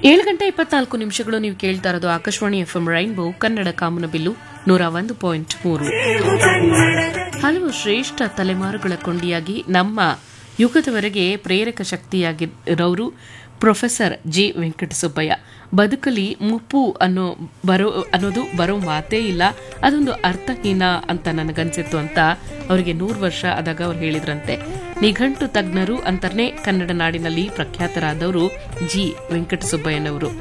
ಏಳು ಗಂಟೆ ಇಪ್ಪತ್ನಾಲ್ಕು ನಿಮಿಷಗಳು ನೀವು ಕೇಳ್ತಾ ಇರೋದು Akashvani F M rainbow Kannada Kamanabillu ನೂರ ಒಂದು ಪಾಯಿಂಟ್ ಮೂರು ಹಲವು ಶ್ರೇಷ್ಠ ತಲೆಮಾರುಗಳ ಕೊಂಡಿಯಾಗಿ ನಮ್ಮ ಯುಗದವರೆಗೆ ಪ್ರೇರಕ ಶಕ್ತಿಯಾಗಿರೋರು ಪ್ರೊಫೆಸರ್ ಜಿ ವೆಂಕಟಸುಬ್ಬಯ್ಯ ಬದುಕಲಿ ಮುಪ್ಪು ಅನ್ನೋ ಬರೋ ಅನ್ನೋದು ಬರೋ ಮಾತೇ ಇಲ್ಲ ಅದೊಂದು ಅರ್ಥಹೀನ ಅಂತ ನನಗನ್ಸಿತ್ತು ಅಂತ ಅವರಿಗೆ ನೂರು ವರ್ಷ ಆದಾಗ ಅವ್ರು ಹೇಳಿದ್ರಂತೆ ನಿಘಂಟು ತಜ್ಞರು ಅಂತರ್ನೇ ಕನ್ನಡ ನಾಡಿನಲ್ಲಿ ಪ್ರಖ್ಯಾತರಾದವರು ಜಿ ವೆಂಕಟಸುಬ್ಬಯ್ಯನವರು